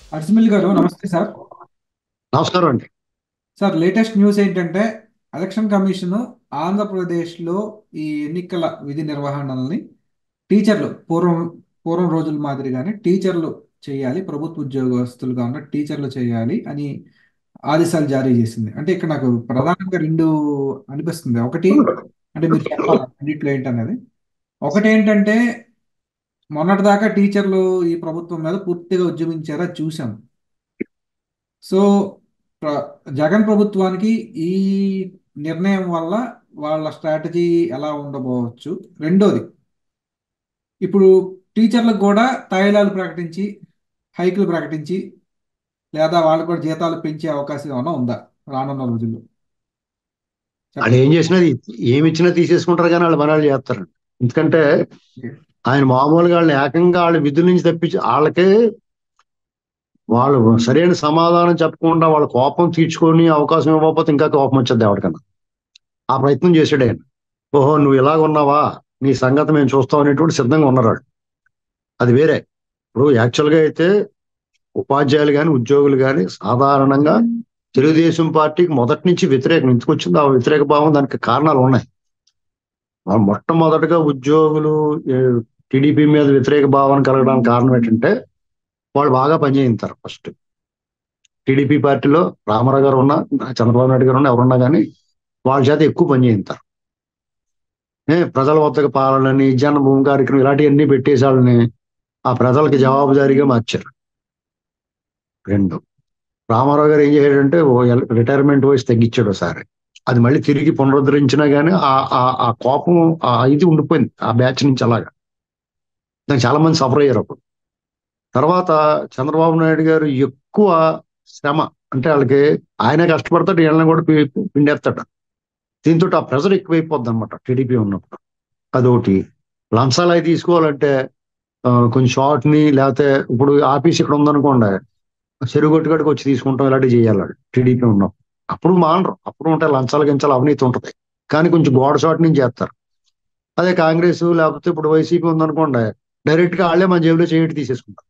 అర్జుమిల్ గారు నమస్తే సార్ నమస్కారం అండి సార్ లేటెస్ట్ న్యూస్ ఏంటంటే ఎలక్షన్ కమిషన్ ఆంధ్రప్రదేశ్లో ఈ ఎన్నికల విధి నిర్వహణని టీచర్లు పూర్వం పూర్వం రోజుల మాదిరిగానే టీచర్లు చేయాలి ప్రభుత్వ ఉద్యోగస్తులుగా ఉన్న టీచర్లు చేయాలి అని ఆదేశాలు జారీ చేసింది అంటే ఇక్కడ నాకు ప్రధానంగా రెండు అనిపిస్తుంది ఒకటి అంటే మీరు చెప్పాలి రెండిట్లో ఏంటనేది ఒకటి ఏంటంటే మొన్నటిదాకా టీచర్లు ఈ ప్రభుత్వం మీద పూర్తిగా ఉద్యమించారా చూసాం సో ప్ర- జగన్ ప్రభుత్వానికి ఈ నిర్ణయం వల్ల వాళ్ళ స్ట్రాటజీ ఎలా ఉండబోవచ్చు రెండోది ఇప్పుడు టీచర్లకు కూడా తాయిలాలు ప్రకటించి హైకులు ప్రకటించి లేదా వాళ్ళకు కూడా జీతాలు పెంచే అవకాశం ఏమైనా ఉందా రానున్న రోజుల్లో వాళ్ళు చెప్పండి ఏం చేసినా ఏమి ఇచ్చినా తీసేసుకుంటారు కానీ వాళ్ళు పనాలు చేస్తారు ఎందుకంటే ఓకే. ఆయన మామూలుగా వాళ్ళని ఏకంగా వాళ్ళ విధుల నుంచి తప్పించి వాళ్ళకే వాళ్ళు సరైన సమాధానం చెప్పకుండా వాళ్ళ కోపం తీర్చుకొని అవకాశం ఇవ్వకపోతే ఇంకా కోపం వచ్చేది ఎవరికన్నా ఆ ప్రయత్నం చేశాడు ఆయన ఓహో నువ్వు ఇలాగ ఉన్నావా నీ సంగతి మేము చూస్తాం అనేటువంటి సిద్ధంగా ఉన్నారు వాళ్ళు అది వేరే ఇప్పుడు యాక్చువల్గా అయితే ఉపాధ్యాయులు కానీ ఉద్యోగులు కానీ సాధారణంగా తెలుగుదేశం పార్టీకి మొదటి నుంచి వ్యతిరేకం ఎందుకు వచ్చిందో ఆ వ్యతిరేక భావం దానికి కారణాలు ఉన్నాయి వాళ్ళు మొట్టమొదటిగా ఉద్యోగులు టీడీపీ మీద వ్యతిరేక భావన కలగడానికి కారణం ఏంటంటే వాళ్ళు బాగా పనిచేయించారు ఫస్ట్ టీడీపీ పార్టీలో రామారావు గారు ఉన్నా చంద్రబాబు నాయుడు గారు ఉన్నా ఎవరున్నా కానీ వాళ్ళ చేత ఎక్కువ పనిచేయించారు ఏ ప్రజల వద్దకు పాలనని జన్మభూమి కార్యక్రమం ఇలాంటివన్నీ పెట్టేసి వాళ్ళని ఆ ప్రజలకి జవాబుదారీగా మార్చారు రెండు రామారావు గారు ఏం చేశాడంటే ఓ ఎల్- రిటైర్మెంట్ వయసు తగ్గించాడు ఒకసారి అది మళ్ళీ తిరిగి పునరుద్ధరించినా గానీ ఆ ఆ ఆ కోపం ఆ ఇది ఉండిపోయింది ఆ బ్యాచ్ నుంచి అలాగా దానికి చాలా మంది సఫర్ అయ్యారు అప్పుడు తర్వాత చంద్రబాబు నాయుడు గారు ఎక్కువ శ్రమ అంటే వాళ్ళకి ఆయన కష్టపడతాడు వీళ్ళని కూడా పి- పిండేస్తాడు దీంతో ఆ ప్రెజర్ ఎక్కువైపోద్ది అనమాట టీడీపీ ఉన్నప్పుడు అదొకటి లంచాలు అవి తీసుకోవాలంటే ఆ, కొంచెం షార్ట్ ని లేకపోతే ఇప్పుడు ఆఫీస్ ఇక్కడ ఉందనుకోండి చెరువు కొట్టుకాడికి వచ్చి తీసుకుంటాం ఇలాంటివి చేయాలి వాళ్ళు టీడీపీ ఉన్నప్పుడు అప్పుడు మానరు అప్పుడు ఉంటాయి లంచాలు గించాలు అవినీతి ఉంటుంది కానీ కొంచెం గోడ షాట్ నుంచి చేస్తారు అదే కాంగ్రెస్ లేకపోతే ఇప్పుడు వైసీపీ ఉందనుకోండి డైరెక్ట్ గా వాళ్ళే మన జేబులో చేయటి తీసేసుకుంటారు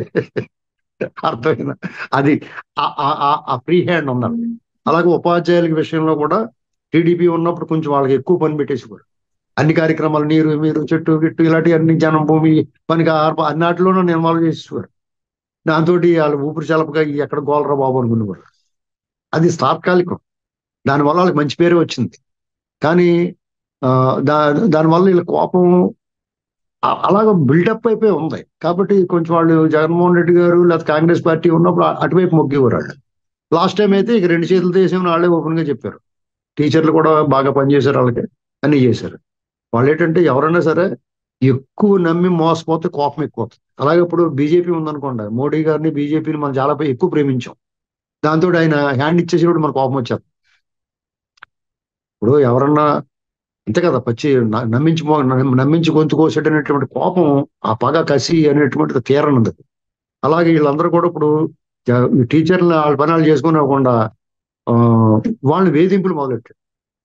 అర్థమైందా అది ఆ- ఆ- ఆ- ఆ ఫ్రీ హ్యాండ్ ఉండాలి అలాగే ఉపాధ్యాయుల విషయంలో కూడా టీడీపీ ఉన్నప్పుడు కొంచెం వాళ్ళకి ఎక్కువ పని పెట్టేసేవారు అన్ని కార్యక్రమాలు నీరు మీరు చెట్టు గిట్టు ఇలాంటి అన్ని జనం భూమి పనికి ఆహార అన్నిటిలోనూ నిర్మాణం చేసేవారు దాంతో వాళ్ళు ఊపిరి చలపగా ఈ ఎక్కడ గోలరా బాబు అనుకునేవారు అది తాత్కాలికం దానివల్ల వాళ్ళకి మంచి పేరే వచ్చింది కానీ ఆ, దా దానివల్ల వీళ్ళ కోపం అ- అలాగ బిల్డప్ అయిపోయి ఉంది కాబట్టి కొంచెం వాళ్ళు జగన్మోహన్ రెడ్డి గారు లేదా కాంగ్రెస్ పార్టీ ఉన్నప్పుడు అ- అటువైపు మొగ్గేవారు వాళ్ళు లాస్ట్ టైం అయితే ఇక రెండు చేతులు తీసేమని వాళ్ళే ఓపెన్ గా చెప్పారు టీచర్లు కూడా బాగా పనిచేశారు వాళ్ళకి అన్ని చేశారు వాళ్ళు ఏంటంటే ఎవరైనా సరే ఎక్కువ నమ్మి మోసపోతే కోపం ఎక్కువ అవుతుంది అలాగే ఇప్పుడు బీజేపీ ఉందనుకోండి మోడీ గారిని బీజేపీని మనం చాలా ఎక్కువ ప్రేమించాం దాంతో ఆయన హ్యాండ్ ఇచ్చేసినప్పుడు మన కోపం వచ్చేది ఇప్పుడు ఎవరన్నా అంతే కదా పచ్చి న- నమ్మించి మో- నమ్మి- నమ్మించి గొంతు కోసేటటువంటి కోపం ఆ పగ కసి అనేటువంటిది తీరనుంది అలాగే వీళ్ళందరూ కూడా ఇప్పుడు జ- ఈ టీచర్లు వాళ్ళ పనాలు చేసుకునేకుండా ఆ, వాళ్ళు వేధింపులు మొదలెట్టారు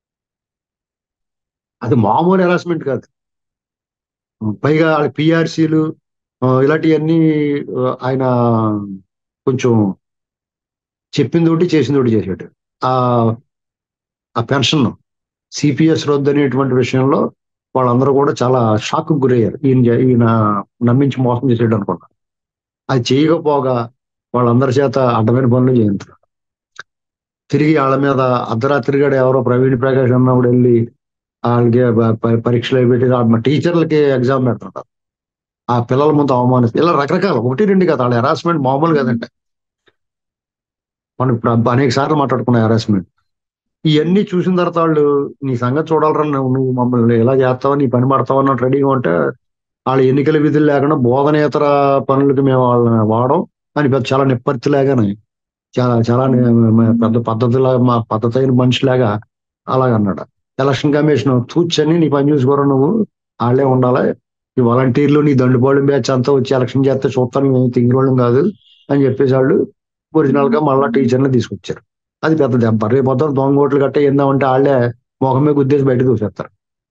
అది మామూలు హెరాస్మెంట్ కాదు పైగా వాళ్ళ పిఆర్సీలు ఇలాంటివన్నీ ఆ, ఆయన కొంచెం చెప్పింది ఒకటి చేసింది ఒకటి చేశాడు ఆ ఆ పెన్షన్ సిపిఎస్ రద్దు అనేటువంటి విషయంలో వాళ్ళందరూ కూడా చాలా షాక్ గురయ్యారు ఈయన చే- ఈయన నమ్మించి మోసం చేసాడు అనుకున్నా అది చేయకపోగా వాళ్ళందరి చేత అడ్డమైన పనులు చేయించారు తిరిగి వాళ్ళ మీద అర్ధరాత్రి గడ ఎవరో ప్రవీణ్ ప్రకాష్ అన్నప్పుడు వెళ్ళి వాళ్ళకి ప- ప- పరీక్షలు అవి పెట్టి ఆ టీచర్లకి ఎగ్జామ్ పెడుతుంటారు ఆ పిల్లల ముందు అవమానిస్తారు ఇలా రకరకాల ఒకటి రెండు కదా వాళ్ళ హెరాస్మెంట్ మామూలు కదంటే మనం ఇప్పుడు అబ్బ- అనేక సార్లు మాట్లాడుకున్న హెరాస్మెంట్ ఇవన్నీ చూసిన తర్వాత వాళ్ళు నీ సంగతి చూడాలరా నువ్వు నువ్వు మమ్మల్ని ఎలా చేస్తావా నీ పని పడతావా అన్నట్టు రెడీగా ఉంటే వాళ్ళ ఎన్నికల విధులు లేకుండా బోధనేతర పనులకి మేము వాళ్ళని వాడడం అని పెద్ద చాలా నిప్పత్తిలాగానే చాలా చాలా ని- పెద్ద పద్ధతిలా మా పద్ధతి అయిన మనిషిలాగా అలాగన్నాడు ఎలక్షన్ కమిషన్ తూచని నీ పని చూసుకోరా నువ్వు వాళ్ళే ఉండాలి ఈ వాలంటీర్లు నీ దండుపాళెం బ్యాచ్ అంతా వచ్చి ఎలక్షన్ చేస్తే చూస్తాను మేము తింగిరోళ్ళం కాదు అని చెప్పేసి వాళ్ళు ఒరిజినల్ గా మళ్ళా టీచర్ని తీసుకొచ్చారు అది పెద్ద దెబ్బ రేపు మొత్తం దొంగ ఓట్లు గట్ట ఏందామంటే వాళ్ళే మొహమే గుద్దేసి బయటకు చూసేస్తారు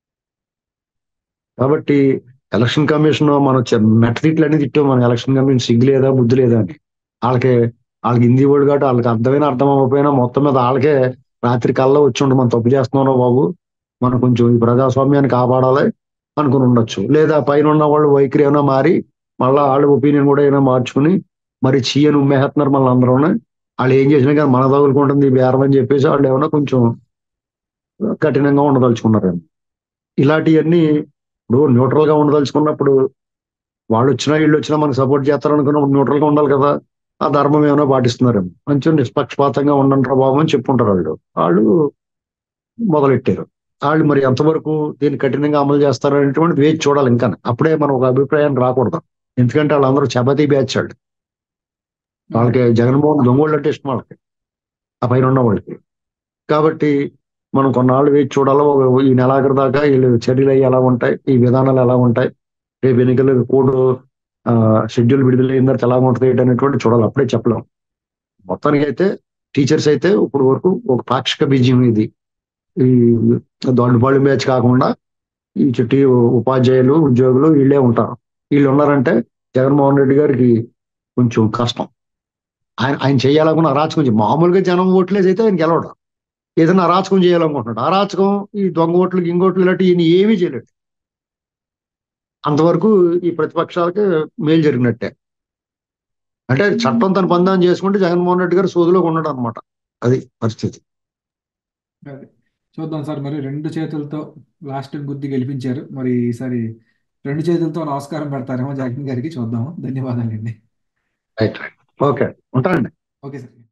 కాబట్టి ఎలక్షన్ కమిషన్ మనం చె- మెట్ట తిట్లు అనేది తిట్టాం మన ఎలక్షన్ కమిషన్ సిగ్గు లేదా బుద్ధి లేదా అని వాళ్ళకి వాళ్ళకి హిందీ వాడు కాబట్టి వాళ్ళకి అర్థమైనా అర్థం అవ్వకపోయినా మొత్తం మీద వాళ్ళకే రాత్రి కల్లా వచ్చి ఉండి మనం తప్పు చేస్తున్నారో బాబు మనం కొంచెం ఈ ప్రజాస్వామ్యాన్ని కాపాడాలి అనుకుని ఉండొచ్చు లేదా పైన ఉన్న వాళ్ళు వైఖరి ఏమైనా మారి మళ్ళీ వాళ్ళ ఒపీనియన్ కూడా ఏమైనా మార్చుకుని మరి చీయను ఉమ్మేస్తున్నారు మళ్ళీ అందరూ వాళ్ళు ఏం చేసినా కానీ మన తగులుకుంటుంది ఈ బేరం అని చెప్పేసి వాళ్ళు ఏమైనా కొంచెం కఠినంగా ఉండదలుచుకున్నారు ఇలాంటివన్నీ ఇప్పుడు న్యూట్రల్ గా ఉండదలుచుకున్నప్పుడు వాళ్ళు వచ్చినా వీళ్ళు వచ్చినా మనకు సపోర్ట్ చేస్తారు అనుకున్నప్పుడు న్యూట్రల్ గా ఉండాలి కదా ఆ ధర్మం ఏమైనా పాటిస్తున్నారేమో కొంచెం నిష్పక్షపాతంగా ఉండండి బాబు అని చెప్పుకుంటారు వాళ్ళు వాళ్ళు మొదలెట్టారు వాళ్ళు మరి ఎంతవరకు దీన్ని కఠినంగా అమలు చేస్తారు అనేటువంటి వేచి చూడాలి ఇంకా అప్పుడే మనం ఒక అభిప్రాయం రాకూడదు ఎందుకంటే వాళ్ళందరూ చపాతీ బ్యాచ్ వాళ్ళు వాళ్ళకి జగన్మోహన్ దొంగోళ్ళు అంటే ఇష్టం వాళ్ళకి ఆ పైన ఉన్న వాళ్ళకి కాబట్టి మనం కొన్నాళ్ళు వేచి చూడాలి ఒక ఈ నెలాఖరు దాకా వీళ్ళు చర్యలు అయ్యి ఎలా ఉంటాయి ఈ విధానాలు ఎలా ఉంటాయి రేపు ఎన్నికలు కోడ్ షెడ్యూల్ విడుదల అయిన తర్వాత ఎలా ఉంటుంది ఏంటి అనేటువంటి చూడాలి అప్పుడే చెప్పలేం మొత్తానికి అయితే టీచర్స్ అయితే ఇప్పుడు వరకు ఒక పాక్షిక విజయం ఇది ఈ దొండపాళ్ళు బ్యాచ్ కాకుండా ఈ చుట్టి ఉపాధ్యాయులు ఉద్యోగులు వీళ్ళే ఉంటారు వీళ్ళు ఉన్నారంటే జగన్మోహన్ రెడ్డి గారికి కొంచెం కష్టం ఆయన ఆయన చేయాలనుకున్న అరాచకం చే- మామూలుగా జనం ఓట్లేసి అయితే ఆయన గెలవడం ఏదైనా అరాచకం చేయాలనుకుంటున్నాడు అరాచకం ఈ దొంగ ఓట్లు గింగోట్లు ఇలాంటి ఈయన ఏమీ చేయలేడు అంతవరకు ఈ ప్రతిపక్షాలకి మేలు జరిగినట్టే అంటే చట్టం తన పందాన్ని చేసుకుంటే జగన్మోహన్ రెడ్డి గారు సోదులోకి ఉండడం అనమాట అది పరిస్థితి అది చూద్దాం సార్ మరి రెండు చేతులతో లాస్ట్ గుద్ది గెలిపించారు మరి ఈసారి రెండు చేతులతో నమస్కారం పెడతారేమో జగన్ గారికి చూద్దాము ధన్యవాదాలండి రైట్ రైట్ ఓకే ఉంటానండి ఓకే సార్